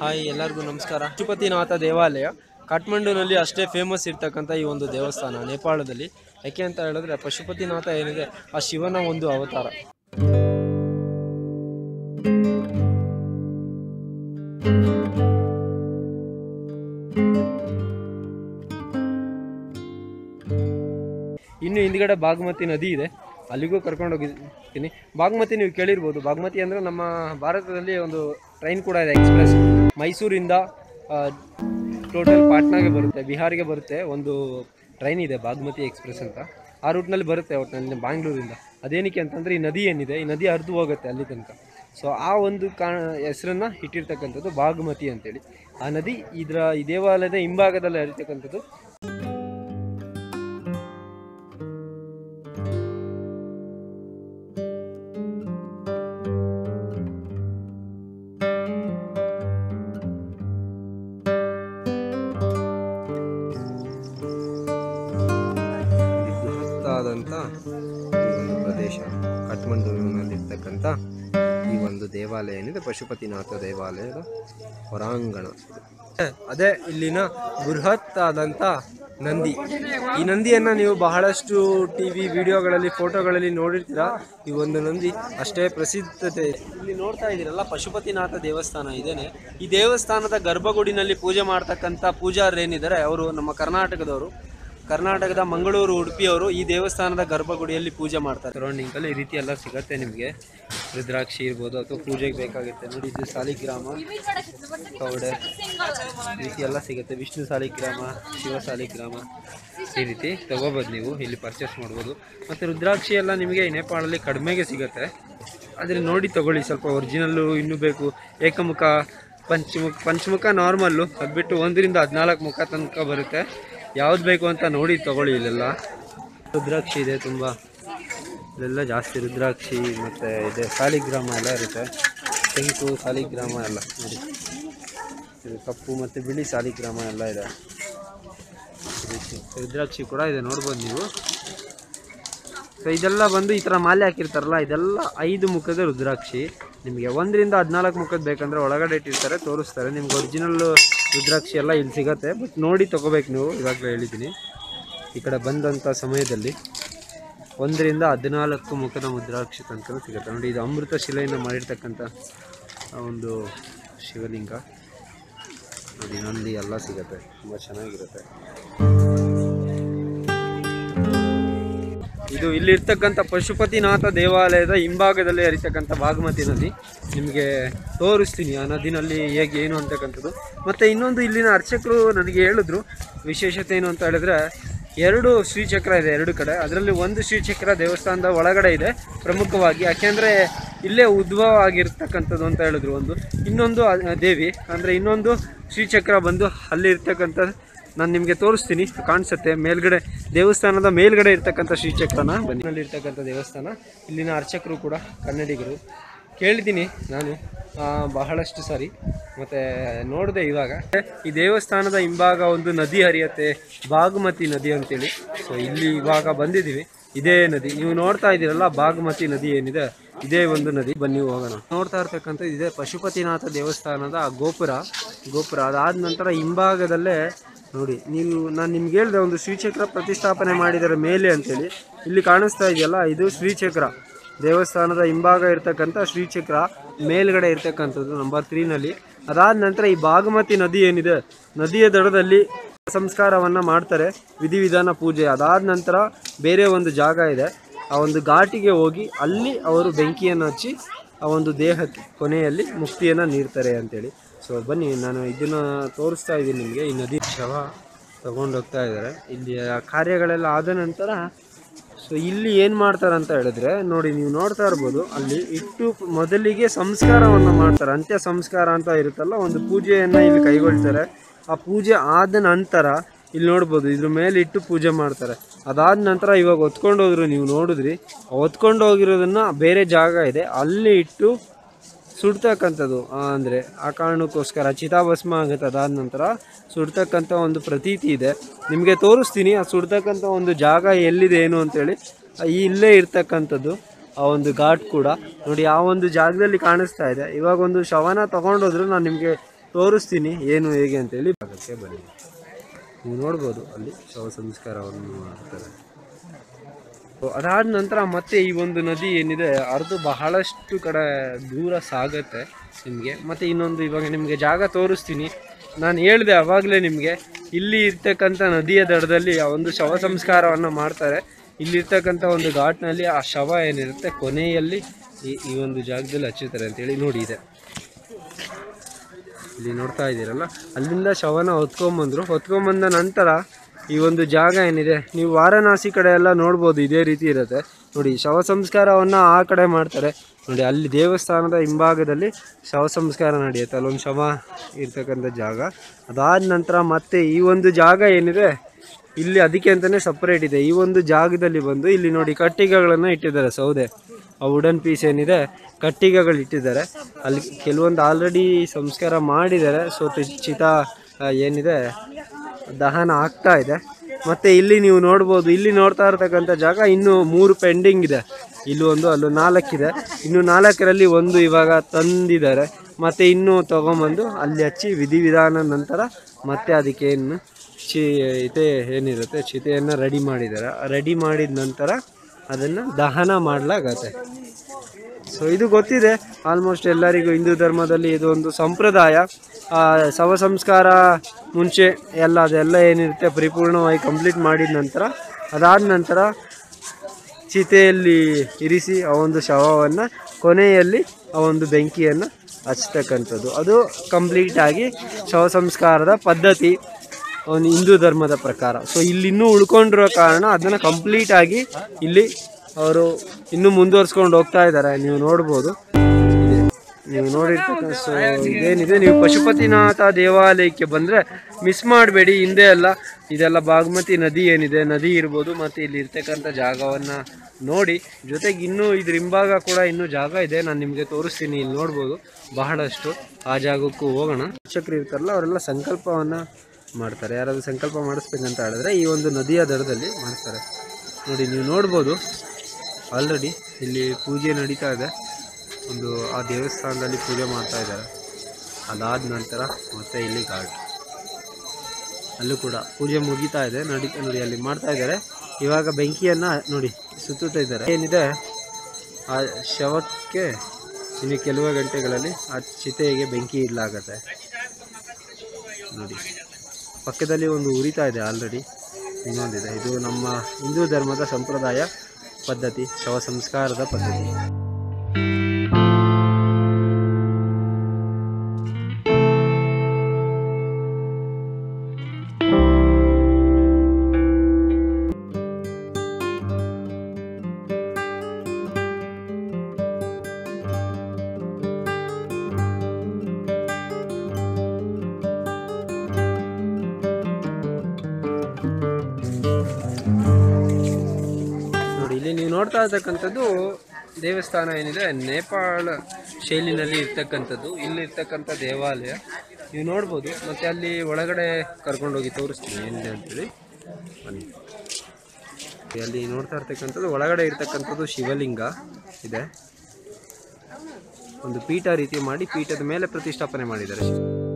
Hi ಎಲ್ಲರಿಗೂ ನಮಸ್ಕಾರ ಪಶುಪತಿನಾಥ ದೇವಾಲಯ ಕಾಠ್ಮಂಡುನಲ್ಲಿ ಅಷ್ಟೇ ಫೇಮಸ್ ಇರ್ತಕ್ಕಂಥ ಈ ಒಂದು ದೇವಸ್ಥಾನ ನೇಪಾಳದಲ್ಲಿ ಯಾಕೆ ಅಂತ ಹೇಳಿದ್ರೆ ಪಶುಪತಿನಾಥ ಏನಿದೆ ಆ ಶಿವನ ಒಂದು ಅವತಾರ ಇನ್ನು ಹಿಂದ್ಗಡೆ ಬಾಗ್ಮತಿ ನದಿ ಇದೆ ಅಲ್ಲಿಗೂ ಕರ್ಕೊಂಡು ಹೋಗಿದ್ದೀನಿ ಬಾಗ್ಮತಿ ನೀವು ಕೇಳಿರ್ಬೋದು ಬಾಗ್ಮತಿ ಅಂದರೆ ನಮ್ಮ ಭಾರತದಲ್ಲಿ ಒಂದು ಟ್ರೈನ್ ಕೂಡ ಇದೆ ಎಕ್ಸ್ಪ್ರೆಸ್ ಮೈಸೂರಿಂದ ಟೋಟಲ್ ಪಾಟ್ನಾಗೆ ಬರುತ್ತೆ ಬಿಹಾರಿಗೆ ಬರುತ್ತೆ ಒಂದು ಟ್ರೈನ್ ಇದೆ ಬಾಗ್ಮತಿ ಎಕ್ಸ್ಪ್ರೆಸ್ ಅಂತ ಆ ರೂಟ್ನಲ್ಲಿ ಬರುತ್ತೆ ಒಟ್ಟಿನಲ್ಲಿ ಬ್ಯಾಂಗ್ಳೂರಿಂದ ಅದೇನಕ್ಕೆ ಅಂತಂದರೆ ಈ ನದಿ ಏನಿದೆ ಈ ನದಿ ಹರಿದು ಹೋಗುತ್ತೆ ಅಲ್ಲಿ ತನಕ ಸೊ ಆ ಒಂದು ಕಾ ಹೆಸರನ್ನು ಇಟ್ಟಿರ್ತಕ್ಕಂಥದ್ದು ಬಾಗ್ಮತಿ ಅಂತೇಳಿ ಆ ನದಿ ಇದರ ಈ ದೇವಾಲಯದ ಹಿಂಭಾಗದಲ್ಲಿ ಹರಿತಕ್ಕಂಥದ್ದು ಬೃಹತ್ತಾದಂಥ ಈ ಒಂದು ಪ್ರದೇಶ ಕಾಠ್ಮಂಡುವಿನಲ್ಲಿರ್ತಕ್ಕಂಥ ಈ ಒಂದು ದೇವಾಲಯ ಏನಿದೆ ಪಶುಪತಿನಾಥ ದೇವಾಲಯದ ಹೊರಾಂಗಣ ಅದೇ ಇಲ್ಲಿನ ಬೃಹತ್ ಆದಂಥ ನಂದಿ ಈ ನಂದಿಯನ್ನು ನೀವು ಬಹಳಷ್ಟು ಟಿ ವಿ ವಿಡಿಯೋಗಳಲ್ಲಿ ಫೋಟೋಗಳಲ್ಲಿ ನೋಡಿರ್ತೀರ ಈ ಒಂದು ನಂದಿ ಅಷ್ಟೇ ಪ್ರಸಿದ್ಧತೆ ಇದೆ. ಇಲ್ಲಿ ನೋಡ್ತಾ ಇದ್ದೀರಲ್ಲ ಪಶುಪತಿನಾಥ ದೇವಸ್ಥಾನ ಇದೇನೆ ಈ ದೇವಸ್ಥಾನದ ಗರ್ಭಗುಡಿನಲ್ಲಿ ಪೂಜೆ ಮಾಡ್ತಕ್ಕಂಥ ಪೂಜಾರರೇನಿದ್ದಾರೆ ಅವರು ನಮ್ಮ ಕರ್ನಾಟಕದವರು ಕರ್ನಾಟಕದ ಮಂಗಳೂರು ಉಡುಪಿಯವರು ಈ ದೇವಸ್ಥಾನದ ಗರ್ಭಗುಡಿಯಲ್ಲಿ ಪೂಜೆ ಮಾಡ್ತಾರೆ ಸರೌಂಡಿಂಗಲ್ಲಿ ಈ ರೀತಿ ಎಲ್ಲ ಸಿಗತ್ತೆ ನಿಮಗೆ ರುದ್ರಾಕ್ಷಿ ಇರ್ಬೋದು ಅಥವಾ ಪೂಜೆಗೆ ಬೇಕಾಗುತ್ತೆ ನೋಡಿ ಇದು ಸಾಲಿಗ್ರಾಮ ಕವಡೆ ಈ ರೀತಿ ಎಲ್ಲ ಸಿಗುತ್ತೆ ವಿಷ್ಣು ಸಾಲಿಗ್ರಾಮ ಶಿವ ಸಾಲಿಗ್ರಾಮ ಈ ರೀತಿ ತಗೋಬೋದು ನೀವು ಇಲ್ಲಿ ಪರ್ಚೇಸ್ ಮಾಡ್ಬೋದು ಮತ್ತು ರುದ್ರಾಕ್ಷಿ ಎಲ್ಲ ನಿಮಗೆ ಈ ನೇಪಾಳಲ್ಲಿ ಕಡಿಮೆಗೆ ಸಿಗುತ್ತೆ ಆದರೆ ನೋಡಿ ತಗೊಳ್ಳಿ ಸ್ವಲ್ಪ ಒರಿಜಿನಲ್ಲು ಇನ್ನೂ ಬೇಕು ಏಕಮುಖ ಪಂಚಮುಖ ಪಂಚಮುಖ ನಾರ್ಮಲ್ಲು ಅದು ಬಿಟ್ಟು ಒಂದರಿಂದ ಹದಿನಾಲ್ಕು ಮುಖ ತನಕ ಬರುತ್ತೆ ಯಾವ್ದು ಬೇಕು ಅಂತ ನೋಡಿ ತಗೊಳ್ಳಿ ಇಲ್ಲೆಲ್ಲ ರುದ್ರಾಕ್ಷಿ ಇದೆ ತುಂಬ ಇಲ್ಲೆಲ್ಲ ಜಾಸ್ತಿ ರುದ್ರಾಕ್ಷಿ ಮತ್ತು ಇದೆ ಸಾಲಿಗ್ರಾಮ ಎಲ್ಲ ಇರುತ್ತೆ ಶಂಕು ಸಾಲಿಗ್ರಾಮ ಎಲ್ಲ ನೋಡಿ ಇದು ಕಪ್ಪು ಮತ್ತು ಬಿಳಿ ಸಾಲಿಗ್ರಾಮ ಎಲ್ಲ ಇದೆ ಈ ರೀತಿ ರುದ್ರಾಕ್ಷಿ ಕೂಡ ಇದೆ ನೋಡ್ಬೋದು ನೀವು ಸೊ ಇದೆಲ್ಲ ಬಂದು ಈ ಥರ ಮಾಲೆ ಹಾಕಿರ್ತಾರಲ್ಲ ಇದೆಲ್ಲ ಐದು ಮುಖದ ರುದ್ರಾಕ್ಷಿ ನಿಮಗೆ ಒಂದರಿಂದ ಹದಿನಾಲ್ಕು ಮುಖದ ಬೇಕಂದ್ರೆ ಒಳಗಡೆ ಇಟ್ಟಿರ್ತಾರೆ ತೋರಿಸ್ತಾರೆ ನಿಮ್ಗೆ ಒರಿಜಿನಲ್ ರುದ್ರಾಕ್ಷಿ ಎಲ್ಲ ಇಲ್ಲಿ ಸಿಗತ್ತೆ ಬಟ್ ನೋಡಿ ತೊಗೋಬೇಕು ನೀವು ಇವಾಗಲೇ ಹೇಳಿದ್ದೀನಿ ಈ ಕಡೆ ಬಂದಂಥ ಸಮಯದಲ್ಲಿ ಒಂದರಿಂದ ಹದಿನಾಲ್ಕು ಮುಖದ ಮುದ್ರಾಕ್ಷಿ ತನಕ ಸಿಗುತ್ತೆ ನೋಡಿ ಇದು ಅಮೃತ ಶಿಲೆಯಿಂದ ಮಾಡಿರ್ತಕ್ಕಂಥ ಆ ಒಂದು ಶಿವಲಿಂಗ ನೋಡಿ ನಂದಿ ಎಲ್ಲ ಸಿಗುತ್ತೆ ತುಂಬ ಚೆನ್ನಾಗಿರುತ್ತೆ ಇದು ಇಲ್ಲಿರ್ತಕ್ಕಂಥ ಪಶುಪತಿನಾಥ ದೇವಾಲಯದ ಹಿಂಭಾಗದಲ್ಲಿ ಹರಿತಕ್ಕಂಥ ಬಾಗಮತಿ ನದಿ ನಿಮಗೆ ತೋರಿಸ್ತೀನಿ ಆ ನದಿನಲ್ಲಿ ಹೇಗೆ ಏನು ಅಂತಕ್ಕಂಥದ್ದು ಮತ್ತು ಇನ್ನೊಂದು ಇಲ್ಲಿನ ಅರ್ಚಕರು ನನಗೆ ಹೇಳಿದ್ರು ವಿಶೇಷತೆ ಏನು ಅಂತ ಹೇಳಿದ್ರೆ ಎರಡು ಶ್ರೀಚಕ್ರ ಇದೆ ಎರಡು ಕಡೆ ಅದರಲ್ಲಿ ಒಂದು ಶ್ರೀಚಕ್ರ ದೇವಸ್ಥಾನದ ಒಳಗಡೆ ಇದೆ ಪ್ರಮುಖವಾಗಿ ಯಾಕೆಂದರೆ ಇಲ್ಲೇ ಉದ್ಭವ ಆಗಿರ್ತಕ್ಕಂಥದ್ದು ಅಂತ ಹೇಳಿದ್ರು ಒಂದು ಇನ್ನೊಂದು ಆ ದೇವಿ ಅಂದರೆ ಇನ್ನೊಂದು ಶ್ರೀಚಕ್ರ ಬಂದು ಅಲ್ಲಿ ಇರ್ತಕ್ಕಂಥ ನಾನು ನಿಮಗೆ ತೋರಿಸ್ತೀನಿ ಕಾಣಿಸುತ್ತೆ ಮೇಲ್ಗಡೆ ದೇವಸ್ಥಾನದ ಮೇಲ್ಗಡೆ ಇರ್ತಕ್ಕಂಥ ಶ್ರೀಚಕ್ರನ ಬನ್ನಿನಲ್ಲಿ ಇರ್ತಕ್ಕಂಥ ದೇವಸ್ಥಾನ ಇಲ್ಲಿನ ಅರ್ಚಕರು ಕೂಡ ಕನ್ನಡಿಗರು ಕೇಳಿದ್ದೀನಿ ನಾನು ಆ, ಬಹಳಷ್ಟು ಸಾರಿ ಮತ್ತು ನೋಡಿದೆ ಇವಾಗ ಈ ದೇವಸ್ಥಾನದ ಹಿಂಭಾಗ ಒಂದು ನದಿ ಹರಿಯತ್ತೆ ಬಾಗ್ಮತಿ ನದಿ ಅಂತೇಳಿ ಸೊ ಇಲ್ಲಿ ಇವಾಗ ಬಂದಿದ್ದೀವಿ ಇದೇ ನದಿ ನೀವು ನೋಡ್ತಾ ಇದ್ದೀರಲ್ಲ ಬಾಗ್ಮತಿ ನದಿ ಏನಿದೆ ಇದೇ ಒಂದು ನದಿ ಬನ್ನಿ ಹೋಗೋಣ ನೋಡ್ತಾ ಇರ್ತಕ್ಕಂಥ ಇದೇ ಪಶುಪತಿನಾಥ ದೇವಸ್ಥಾನದ ಗೋಪುರ ಗೋಪುರ ಅದಾದ ನಂತರ ಹಿಂಭಾಗದಲ್ಲೇ ನೋಡಿ ನೀವು ನಾನು ನಿಮ್ಗೆ ಹೇಳಿದೆ ಒಂದು ಶ್ರೀಚಕ್ರ ಪ್ರತಿಷ್ಠಾಪನೆ ಮಾಡಿದರೆ ಮೇಲೆ ಅಂತೇಳಿ ಇಲ್ಲಿ ಕಾಣಿಸ್ತಾ ಇದೆಯಲ್ಲ ಇದು ಶ್ರೀಚಕ್ರ ದೇವಸ್ಥಾನದ ಹಿಂಭಾಗ ಇರ್ತಕ್ಕಂಥ ಶ್ರೀಚಕ್ರ ಮೇಲ್ಗಡೆ ಇರ್ತಕ್ಕಂಥದ್ದು ನಂಬರ್ ತ್ರೀನಲ್ಲಿ ಅದಾದ ನಂತರ ಈ ಬಾಗಮತಿ ನದಿ ಏನಿದೆ ನದಿಯ ದಡದಲ್ಲಿ ಸಂಸ್ಕಾರವನ್ನು ಮಾಡ್ತಾರೆ ವಿಧಿವಿಧಾನ ಪೂಜೆ ಅದಾದ ನಂತರ ಬೇರೆ ಒಂದು ಜಾಗ ಇದೆ ಆ ಒಂದು ಘಾಟಿಗೆ ಹೋಗಿ ಅಲ್ಲಿ ಅವರು ಬೆಂಕಿಯನ್ನು ಹಚ್ಚಿ ಆ ಒಂದು ದೇಹಕ್ಕೆ ಕೊನೆಯಲ್ಲಿ ಮುಕ್ತಿಯನ್ನು ನೀಡ್ತಾರೆ ಅಂತೇಳಿ ಸೊ ಬನ್ನಿ ನಾನು ಇದನ್ನು ತೋರಿಸ್ತಾ ಇದ್ದೀನಿ ನಿಮಗೆ ಈ ನದಿ ಶವ ತಗೊಂಡು ಹೋಗ್ತಾ ಇದ್ದಾರೆ ಇಲ್ಲಿ ಆ ಕಾರ್ಯಗಳೆಲ್ಲ ಆದ ನಂತರ ಸೊ ಇಲ್ಲಿ ಏನು ಮಾಡ್ತಾರೆ ಅಂತ ಹೇಳಿದ್ರೆ ನೋಡಿ ನೀವು ನೋಡ್ತಾ ಇರ್ಬೋದು ಅಲ್ಲಿ ಇಟ್ಟು ಮೊದಲಿಗೆ ಸಂಸ್ಕಾರವನ್ನು ಮಾಡ್ತಾರೆ ಅಂತ್ಯ ಸಂಸ್ಕಾರ ಅಂತ ಇರುತ್ತಲ್ಲ ಒಂದು ಪೂಜೆಯನ್ನು ಇಲ್ಲಿ ಕೈಗೊಳ್ತಾರೆ ಆ ಪೂಜೆ ಆದ ನಂತರ ಇಲ್ಲಿ ನೋಡ್ಬೋದು ಇದ್ರ ಮೇಲೆ ಇಟ್ಟು ಪೂಜೆ ಮಾಡ್ತಾರೆ ಅದಾದ ನಂತರ ಇವಾಗ ಹೊತ್ಕೊಂಡು ಹೋದ್ರು ನೀವು ನೋಡಿದ್ರಿ ಹೊತ್ಕೊಂಡು ಹೋಗಿರೋದನ್ನ ಬೇರೆ ಜಾಗ ಇದೆ ಅಲ್ಲಿ ಇಟ್ಟು ಸುಡ್ತಕ್ಕಂಥದ್ದು ಅಂದರೆ ಆ ಕಾರಣಕ್ಕೋಸ್ಕರ ಚಿತಾಭಸ್ಮ ಆಗುತ್ತೆ ಅದಾದ ನಂತರ ಸುಡ್ತಕ್ಕಂಥ ಒಂದು ಪ್ರತೀತಿ ಇದೆ ನಿಮಗೆ ತೋರಿಸ್ತೀನಿ ಆ ಸುಡ್ತಕ್ಕಂಥ ಒಂದು ಜಾಗ ಎಲ್ಲಿದೆ ಏನು ಅಂತೇಳಿ ಈ ಇಲ್ಲೇ ಇರ್ತಕ್ಕಂಥದ್ದು ಆ ಒಂದು ಘಾಟ್ ಕೂಡ ನೋಡಿ ಆ ಒಂದು ಜಾಗದಲ್ಲಿ ಕಾಣಿಸ್ತಾ ಇದೆ ಇವಾಗ ಒಂದು ಶವನ ತಗೊಂಡೋದ್ರು ನಾನು ನಿಮಗೆ ತೋರಿಸ್ತೀನಿ ಏನು ಹೇಗೆ ಅಂತೇಳಿ ಭಾಗಕ್ಕೆ ಬನ್ನಿ ನೀವು ನೋಡ್ಬೋದು ಅಲ್ಲಿ ಶವ ಸಂಸ್ಕಾರವನ್ನು ಮಾಡ್ತಾರೆ ಅದಾದ ನಂತರ ಮತ್ತೆ ಈ ಒಂದು ನದಿ ಏನಿದೆ ಹರಿದು ಬಹಳಷ್ಟು ಕಡೆ ದೂರ ಸಾಗತ್ತೆ ನಿಮಗೆ ಮತ್ತು ಇನ್ನೊಂದು ಇವಾಗ ನಿಮಗೆ ಜಾಗ ತೋರಿಸ್ತೀನಿ ನಾನು ಹೇಳಿದೆ ಅವಾಗಲೇ ನಿಮಗೆ ಇಲ್ಲಿ ಇರ್ತಕ್ಕಂಥ ನದಿಯ ದಡದಲ್ಲಿ ಆ ಒಂದು ಶವ ಸಂಸ್ಕಾರವನ್ನು ಮಾಡ್ತಾರೆ ಇಲ್ಲಿರ್ತಕ್ಕಂಥ ಒಂದು ಘಾಟ್ನಲ್ಲಿ ಆ ಶವ ಏನಿರುತ್ತೆ ಕೊನೆಯಲ್ಲಿ ಈ ಈ ಒಂದು ಜಾಗದಲ್ಲಿ ಹಚ್ಚುತ್ತಾರೆ ಅಂತೇಳಿ ನೋಡಿ ಇದೆ ಇಲ್ಲಿ ನೋಡ್ತಾ ಇದ್ದೀರಲ್ಲ ಅಲ್ಲಿಂದ ಶವನ ಹೊತ್ಕೊಂಬಂದ್ರು ಹೊತ್ಕೊಂಬಂದ ನಂತರ ಈ ಒಂದು ಜಾಗ ಏನಿದೆ ನೀವು ವಾರಣಾಸಿ ಕಡೆ ಎಲ್ಲ ನೋಡ್ಬೋದು ಇದೇ ರೀತಿ ಇರುತ್ತೆ ನೋಡಿ ಶವ ಸಂಸ್ಕಾರವನ್ನು ಆ ಕಡೆ ಮಾಡ್ತಾರೆ ನೋಡಿ ಅಲ್ಲಿ ದೇವಸ್ಥಾನದ ಹಿಂಭಾಗದಲ್ಲಿ ಶವ ಸಂಸ್ಕಾರ ನಡೆಯುತ್ತೆ ಅಲ್ಲೊಂದು ಶವ ಇರ್ತಕ್ಕಂಥ ಜಾಗ ಅದಾದ ನಂತರ ಮತ್ತೆ ಈ ಒಂದು ಜಾಗ ಏನಿದೆ ಇಲ್ಲಿ ಅದಕ್ಕೆ ಅಂತಲೇ ಸಪ್ರೇಟ್ ಇದೆ ಈ ಒಂದು ಜಾಗದಲ್ಲಿ ಬಂದು ಇಲ್ಲಿ ನೋಡಿ ಕಟ್ಟಿಗೆಗಳನ್ನು ಇಟ್ಟಿದ್ದಾರೆ ಸೌದೆ ಆ ವುಡನ್ ಪೀಸ್ ಏನಿದೆ ಕಟ್ಟಿಗೆಗಳು ಇಟ್ಟಿದ್ದಾರೆ ಅಲ್ಲಿ ಕೆಲವೊಂದು ಆಲ್ರೆಡಿ ಸಂಸ್ಕಾರ ಮಾಡಿದ್ದಾರೆ ಸೊ ತಿ- ಚಿತ ಆ, ಏನಿದೆ ದಹನ ಆಗ್ತಾ ಇದೆ ಮತ್ತೆ ಇಲ್ಲಿ ನೀವು ನೋಡ್ಬೋದು ಇಲ್ಲಿ ನೋಡ್ತಾ ಇರ್ತಕ್ಕಂಥ ಜಾಗ ಇನ್ನು ಮೂರು ಪೆಂಡಿಂಗ್ ಇದೆ ಇಲ್ಲಿ ಒಂದು ಅಲ್ಲೂ ನಾಲ್ಕಿದೆ ಇನ್ನು ನಾಲ್ಕರಲ್ಲಿ ಒಂದು ಇವಾಗ ತಂದಿದ್ದಾರೆ ಮತ್ತೆ ಇನ್ನೂ ತಗೊಂಬಂದು ಅಲ್ಲಿ ಹಚ್ಚಿ ವಿಧಿವಿಧಾನ ನಂತರ ಮತ್ತೆ ಅದಕ್ಕೆ ಏನು ಚಿ ಇದೆ ಏನಿರುತ್ತೆ ಚಿತೆಯನ್ನು ರೆಡಿ ಮಾಡಿದ್ದಾರೆ ರೆಡಿ ಮಾಡಿದ ನಂತರ ಅದನ್ನು ದಹನ ಮಾಡಲಾಗತ್ತೆ ಸೊ ಇದು ಗೊತ್ತಿದೆ ಆಲ್ಮೋಸ್ಟ್ ಎಲ್ಲರಿಗೂ ಹಿಂದೂ ಧರ್ಮದಲ್ಲಿ ಇದು ಒಂದು ಸಂಪ್ರದಾಯ ಆ, ಶವ ಸಂಸ್ಕಾರ ಮುಂಚೆ ಎಲ್ಲ ಅದೆಲ್ಲ ಏನಿರುತ್ತೆ ಪರಿಪೂರ್ಣವಾಗಿ ಕಂಪ್ಲೀಟ್ ಮಾಡಿದ ನಂತರ ಅದಾದ ನಂತರ ಚಿತೆಯಲ್ಲಿ ಇರಿಸಿ ಆ ಒಂದು ಶವವನ್ನು ಕೊನೆಯಲ್ಲಿ ಆ ಒಂದು ಬೆಂಕಿಯನ್ನು ಹಚ್ತಕ್ಕಂಥದ್ದು ಅದು ಕಂಪ್ಲೀಟಾಗಿ ಶವ ಸಂಸ್ಕಾರದ ಪದ್ಧತಿ ಒಂದು ಹಿಂದೂ ಧರ್ಮದ ಪ್ರಕಾರ ಸೊ ಇಲ್ಲಿ ಇನ್ನೂ ಉಳ್ಕೊಂಡಿರೋ ಕಾರಣ ಅದನ್ನು ಕಂಪ್ಲೀಟಾಗಿ ಇಲ್ಲಿ ಅವರು ಇನ್ನೂ ಮುಂದುವರ್ಸ್ಕೊಂಡು ಹೋಗ್ತಾ ಇದ್ದಾರೆ ನೀವು ನೋಡ್ಬೋದು ಇದೆ. ನೀವು ನೋಡಿರ್ತಕ್ಕಂಥ ಸೊ ಇದೇನಿದೆ ನೀವು ಪಶುಪತಿನಾಥ ದೇವಾಲಯಕ್ಕೆ ಬಂದರೆ ಮಿಸ್ ಮಾಡಬೇಡಿ ಹಿಂದೆ ಎಲ್ಲ ಇದೆಲ್ಲ ಬಾಗ್ಮತಿ ನದಿ ಏನಿದೆ ನದಿ ಇರ್ಬೋದು ಮತ್ತು ಇಲ್ಲಿ ಇರ್ತಕ್ಕಂಥ ಜಾಗವನ್ನು ನೋಡಿ ಜೊತೆಗೆ ಇನ್ನೂ ಇದ್ರ ಹಿಂಭಾಗ ಕೂಡ ಇನ್ನೂ ಜಾಗ ಇದೆ ನಾನು ನಿಮಗೆ ತೋರಿಸ್ತೀನಿ ಇಲ್ಲಿ ನೋಡ್ಬೋದು ಬಹಳಷ್ಟು ಆ ಜಾಗಕ್ಕೂ ಹೋಗೋಣ ಶಿಕ್ಷಕರು ಇರ್ತಾರಲ್ಲ ಅವರೆಲ್ಲ ಸಂಕಲ್ಪವನ್ನು ಮಾಡ್ತಾರೆ ಯಾರಾದರೂ ಸಂಕಲ್ಪ ಮಾಡಿಸ್ಬೇಕಂತ ಹೇಳಿದ್ರೆ ಈ ಒಂದು ನದಿಯ ದಡದಲ್ಲಿ ಮಾಡ್ತಾರೆ ನೋಡಿ ನೀವು ನೋಡ್ಬೋದು ಆಲ್ರೆಡಿ ಇಲ್ಲಿ ಪೂಜೆ ನಡೀತಾ ಇದೆ ಒಂದು ಆ ದೇವಸ್ಥಾನದಲ್ಲಿ ಪೂಜೆ ಮಾಡ್ತಾ ಇದ್ದಾರೆ ಅದಾದ ನಂತರ ಮತ್ತೆ ಇಲ್ಲಿ ಘಾಟ್ ಅಲ್ಲೂ ಕೂಡ ಪೂಜೆ ಮುಗೀತಾ ಇದೆ ನಡಿ ನೋಡಿ ಅಲ್ಲಿ ಮಾಡ್ತಾ ಇದ್ದಾರೆ ಇವಾಗ ಬೆಂಕಿಯನ್ನು ನೋಡಿ ಸುತ್ತುತ್ತಾ ಇದ್ದಾರೆ ಏನಿದೆ ಆ ಶವಕ್ಕೆ ಇನ್ನು ಕೆಲವು ಗಂಟೆಗಳಲ್ಲಿ ಆ ಚಿತೆಗೆ ಬೆಂಕಿ ಇಡಲಾಗತ್ತೆ ನೋಡಿ ಪಕ್ಕದಲ್ಲಿ ಒಂದು ಉರಿತಾ ಇದೆ ಆಲ್ರೆಡಿ ಇನ್ನೊಂದಿದೆ ಇದು ನಮ್ಮ ಹಿಂದೂ ಧರ್ಮದ ಸಂಪ್ರದಾಯ ಪದ್ಧತಿ ಶವ ಸಂಸ್ಕಾರದ ಪದ್ಧತಿ ನೋಡಿ ಇಲ್ಲಿ ನೀವು ನೋಡ್ತಾ ಇರ್ತಕ್ಕಂಥದ್ದು ದೇವಸ್ಥಾನ ಏನಿದೆ ನೇಪಾಳ ಶೈಲಿನಲ್ಲಿ ಇರ್ತಕ್ಕಂಥದ್ದು ಇಲ್ಲಿ ಇರ್ತಕ್ಕಂಥ ದೇವಾಲಯ ನೀವು ನೋಡ್ಬೋದು ಮತ್ತೆ ಅಲ್ಲಿ ಒಳಗಡೆ ಕರ್ಕೊಂಡೋಗಿ ತೋರಿಸ್ತೀನಿ ಏನಿದೆ ಅಂತೇಳಿ ಬನ್ನಿ ಅಲ್ಲಿ ನೋಡ್ತಾ ಇರ್ತಕ್ಕಂಥದ್ದು ಒಳಗಡೆ ಇರ್ತಕ್ಕಂಥದ್ದು ಶಿವಲಿಂಗ ಇದೆ ಒಂದು ಪೀಠ ರೀತಿ ಮಾಡಿ ಪೀಠದ ಮೇಲೆ ಪ್ರತಿಷ್ಠಾಪನೆ ಮಾಡಿದ್ದಾರೆ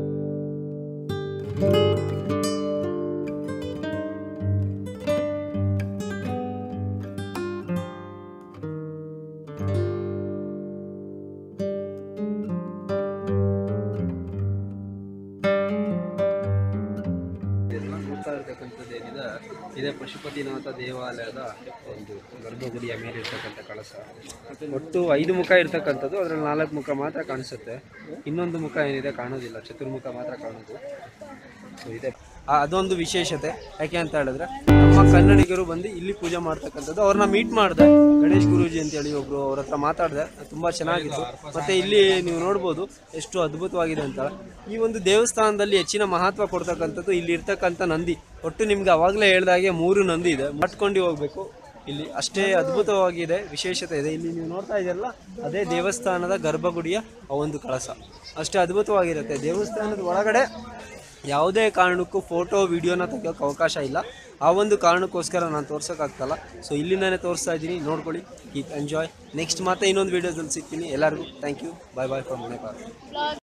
ಇದೆಲ್ಲ ನೋಡ್ತಾ ಇರ್ತಕ್ಕಂಥದ್ದು ಏನಿದೆ ಇದೇ ಪಶುಪತಿನಾಥ ದೇವಾಲಯದ ಒಂದು ಗರ್ಭಗುಡಿಯ ಮೇಲೆ ಇರ್ತಕ್ಕಂಥ ಕಳಸ ಒಟ್ಟು ಐದು ಮುಖ ಇರ್ತಕ್ಕಂಥದ್ದು ಅದರಲ್ಲಿ ನಾಲ್ಕು ಮುಖ ಮಾತ್ರ ಕಾಣಿಸುತ್ತೆ ಇನ್ನೊಂದು ಮುಖ ಏನಿದೆ ಕಾಣೋದಿಲ್ಲ ಚತುರ್ಮುಖ ಮಾತ್ರ ಕಾಣೋದು ಸೊ ಇದೆ ಆ, ಅದೊಂದು ವಿಶೇಷತೆ ಯಾಕೆ ಅಂತ ಹೇಳಿದ್ರೆ ನಮ್ಮ ಕನ್ನಡಿಗರು ಬಂದು ಇಲ್ಲಿ ಪೂಜೆ ಮಾಡ್ತಕ್ಕಂಥದ್ದು ಅವ್ರನ್ನ ಮೀಟ್ ಮಾಡಿದೆ ಗಣೇಶ್ ಗುರೂಜಿ ಅಂತೇಳಿ ಒಬ್ರು ಅವ್ರ ಹತ್ರ ಮಾತಾಡಿದೆ ತುಂಬ ಚೆನ್ನಾಗಿತ್ತು ಮತ್ತೆ ಇಲ್ಲಿ ನೀವು ನೋಡ್ಬೋದು ಎಷ್ಟು ಅದ್ಭುತವಾಗಿದೆ ಅಂತ ಈ ಒಂದು ದೇವಸ್ಥಾನದಲ್ಲಿ ಹೆಚ್ಚಿನ ಮಹತ್ವ ಕೊಡ್ತಕ್ಕಂಥದ್ದು ಇಲ್ಲಿ ಇರ್ತಕ್ಕಂಥ ನಂದಿ ಒಟ್ಟು ನಿಮ್ಗೆ ಅವಾಗಲೇ ಹೇಳ್ದಾಗೆ ಮೂರು ನಂದಿ ಇದೆ ಮಟ್ಕೊಂಡು ಹೋಗ್ಬೇಕು ಇಲ್ಲಿ ಅಷ್ಟೇ ಅದ್ಭುತವಾಗಿದೆ ವಿಶೇಷತೆ ಇದೆ ಇಲ್ಲಿ ನೀವು ನೋಡ್ತಾ ಇದೆಯಲ್ಲ ಅದೇ ದೇವಸ್ಥಾನದ ಗರ್ಭಗುಡಿಯ ಆ ಒಂದು ಕಳಸ ಅಷ್ಟೇ ಅದ್ಭುತವಾಗಿರುತ್ತೆ ದೇವಸ್ಥಾನದ ಒಳಗಡೆ ಯಾವುದೇ ಕಾರಣಕ್ಕೂ ಫೋಟೋ ವಿಡಿಯೋನ ತೆಗಿಯೋಕೆ ಅವಕಾಶ ಇಲ್ಲ ಆ ಒಂದು ಕಾರಣಕ್ಕೋಸ್ಕರ ನಾನು ತೋರ್ಸೋಕ್ಕಾಗ್ತಲ್ಲ ಸೊ ಇಲ್ಲಿಂದಾನೇ ತೋರಿಸ್ತಾ ಇದ್ದೀನಿ ನೋಡ್ಕೊಳ್ಳಿ ಕೀಪ್ ಎಂಜಾಯ್ ನೆಕ್ಸ್ಟ್ ಮತ್ತೆ ಇನ್ನೊಂದು ವೀಡಿಯೋದಲ್ಲಿ ಸಿಗ್ತೀನಿ ಎಲ್ಲರಿಗೂ thank you bye bye from Nepal